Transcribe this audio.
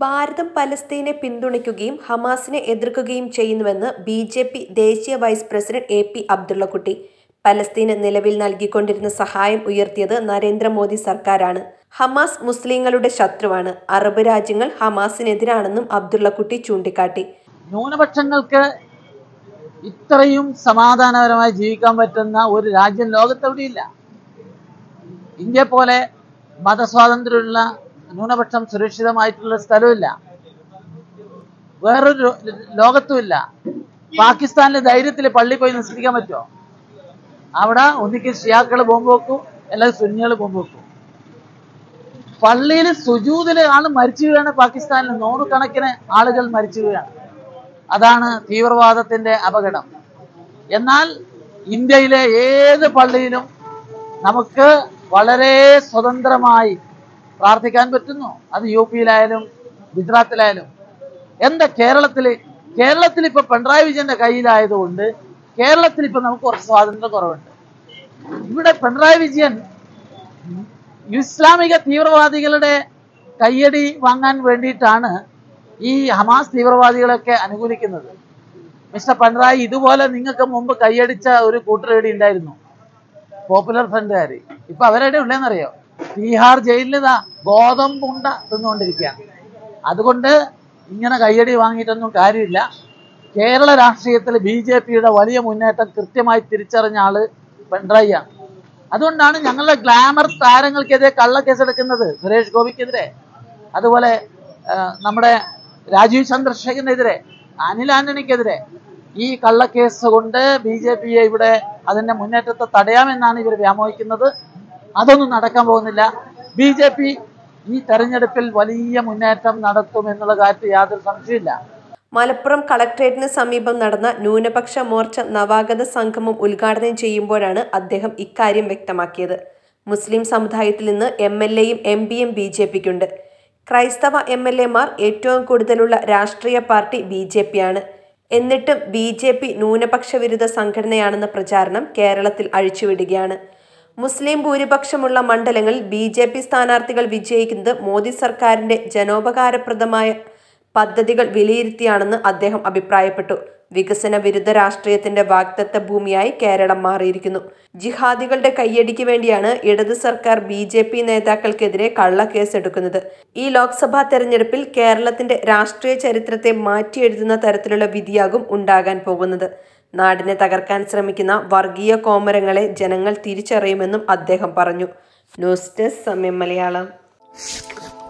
ഭാരതം പലസ്തീനെ പിന്തുണയ്ക്കുകയും ഹമാസിനെ എതിർക്കുകയും ചെയ്യുന്നുവെന്ന് ബി ജെ പി ദേശീയ vice president A P Abdullakutty പലസ്തീന് നിലവിൽ നൽകിക്കൊണ്ടിരുന്ന സഹായം ഉയർത്തിയത് നരേന്ദ്രമോദി സർക്കാരാണ് ഹമാസ് മുസ്ലിങ്ങളുടെ ശത്രുവാണ് അറബ് രാജ്യങ്ങൾ ഹമാസിനെതിരാണെന്നും അബ്ദുള്ളക്കുട്ടി ചൂണ്ടിക്കാട്ടി ന്യൂനപക്ഷങ്ങൾക്ക് ഇത്രയും സമാധാനപരമായി ജീവിക്കാൻ പറ്റുന്ന ഒരു രാജ്യം ലോകത്തെവിടെയില്ല ഇന്ത്യ പോലെ മതസ്വാതന്ത്ര്യമുള്ള ന്യൂനപക്ഷം സുരക്ഷിതമായിട്ടുള്ള സ്ഥലമില്ല വേറൊരു ലോ- ലോകത്തുമില്ല പാകിസ്ഥാനിലെ ധൈര്യത്തിൽ പള്ളി പോയി നിസ്കരിക്കാൻ പറ്റുമോ അവിടെ ഒന്നിക്ക് ഷിയാക്കൾ ബോംബ് വെക്കും അല്ലെങ്കിൽ സുന്നികൾ ബോംബ് വെക്കും പള്ളിയിൽ സുജൂതില് ആള് മരിച്ചു വീഴാണ് പാകിസ്ഥാനിൽ നൂറുകണക്കിന് ആളുകൾ മരിച്ചു വീഴാണ് അതാണ് തീവ്രവാദത്തിന്റെ അപകടം എന്നാൽ ഇന്ത്യയിലെ ഏത് പള്ളിയിലും നമുക്ക് വളരെ സ്വതന്ത്രമായി പ്രാർത്ഥിക്കാൻ പറ്റുന്നു അത് യു പിയിലായാലും ഗുജറാത്തിലായാലും എന്താ കേരളത്തിൽ കേരളത്തിൽ ഇപ്പൊ പിണറായി വിജയന്റെ കയ്യിലായതുകൊണ്ട് കേരളത്തിൽ ഇപ്പൊ നമുക്ക് കുറച്ച് സ്വാതന്ത്ര്യം കുറവുണ്ട് ഇവിടെ പിണറായി വിജയൻ ഇസ്ലാമിക തീവ്രവാദികളുടെ കയ്യടി വാങ്ങാൻ വേണ്ടിയിട്ടാണ് ഈ ഹമാസ് തീവ്രവാദികളൊക്കെ അനുകൂലിക്കുന്നത് മിസ്റ്റർ പിണറായി ഇതുപോലെ നിങ്ങൾക്ക് മുമ്പ് കൈയടിച്ച ഒരു കൂട്ടരേടി ഉണ്ടായിരുന്നു പോപ്പുലർ ഫ്രണ്ടുകാർ ഇപ്പൊ അവരെവിടെ ഉള്ളതെന്നറിയോ ബീഹാർ ജയിലിൽ ഇതാ ഗോതമ്പുണ്ട തിന്നുകൊണ്ടിരിക്കുകയാണ് അതുകൊണ്ട് ഇങ്ങനെ കയ്യടി വാങ്ങിയിട്ടൊന്നും കാര്യമില്ല കേരള രാഷ്ട്രീയത്തിൽ ബി ജെ പിയുടെ വലിയ മുന്നേറ്റം കൃത്യമായി തിരിച്ചറിഞ്ഞ ആള് പിണറായിയാണ് അതുകൊണ്ടാണ് ഞങ്ങളുടെ ഗ്ലാമർ താരങ്ങൾക്കെതിരെ കള്ളക്കേസെടുക്കുന്നത് സുരേഷ് ഗോപിക്കെതിരെ അതുപോലെ ആ, നമ്മുടെ രാജീവ് ചന്ദ്രശേഖരനെതിരെ അനിൽ ആന്റണിക്കെതിരെ ഈ കള്ളക്കേസ് കൊണ്ട് ബി ജെ പിയെ ഇവിടെ അതിന്റെ മുന്നേറ്റത്തെ തടയാമെന്നാണ് ഇവർ വ്യാമോഹിക്കുന്നത് അതൊന്നും നടക്കാൻ പോകുന്നില്ല ബി ജെ പി ഈ തെരഞ്ഞെടുപ്പിൽ വലിയ മുന്നേറ്റം നടത്തും എന്നുള്ള കാര്യത്തിൽ യാതൊരു സംശയമില്ല മലപ്പുറം കളക്ട്രേറ്റിന് സമീപം നടന്ന ന്യൂനപക്ഷ മോർച്ച നവാഗത സംഗമം ഉദ്ഘാടനം ചെയ്യുമ്പോഴാണ് അദ്ദേഹം ഇക്കാര്യം വ്യക്തമാക്കിയത് മുസ്ലിം സമുദായത്തിൽ നിന്ന് എം എൽ എയും എം പിയും ബി ജെ പിക്കുണ്ട് ക്രൈസ്തവ എം എൽ എമാർ ഏറ്റവും കൂടുതലുള്ള രാഷ്ട്രീയ പാർട്ടി ബി ജെ പിയാണ് എന്നിട്ടും ബി ജെ പി ന്യൂനപക്ഷ വിരുദ്ധ സംഘടനയാണെന്ന പ്രചാരണം കേരളത്തിൽ അഴിച്ചുവിടുകയാണ് മുസ്ലിം ഭൂരിപക്ഷമുള്ള മണ്ഡലങ്ങളിൽ ബി ജെ പി സ്ഥാനാർത്ഥികൾ വിജയിക്കുന്നത് മോദി സർക്കാരിന്റെ ജനോപകാരപ്രദമായ പദ്ധതികൾ വിലയിരുത്തിയാണെന്ന് അദ്ദേഹം അഭിപ്രായപ്പെട്ടു വികസന വിരുദ്ധ രാഷ്ട്രീയത്തിന്റെ വാഗ്ദത്ത ഭൂമിയായി കേരളം മാറിയിരിക്കുന്നു ജിഹാദികളുടെ കയ്യടിക്ക് വേണ്ടിയാണ് ഇടത് സർക്കാർ ബി ജെ പി നേതാക്കൾക്കെതിരെ കള്ളക്കേസെടുക്കുന്നത് ഈ ലോക്സഭാ തെരഞ്ഞെടുപ്പിൽ കേരളത്തിന്റെ രാഷ്ട്രീയ ചരിത്രത്തെ മാറ്റിയെഴുതുന്ന തരത്തിലുള്ള വിധിയാകും ഉണ്ടാകാൻ പോകുന്നത് നാടിനെ തകർക്കാൻ ശ്രമിക്കുന്ന വർഗീയ കോമരങ്ങളെ ജനങ്ങൾ തിരിച്ചറിയുമെന്നും അദ്ദേഹം പറഞ്ഞു ന്യൂസ് ഡെസ്ക് സമയം മലയാളം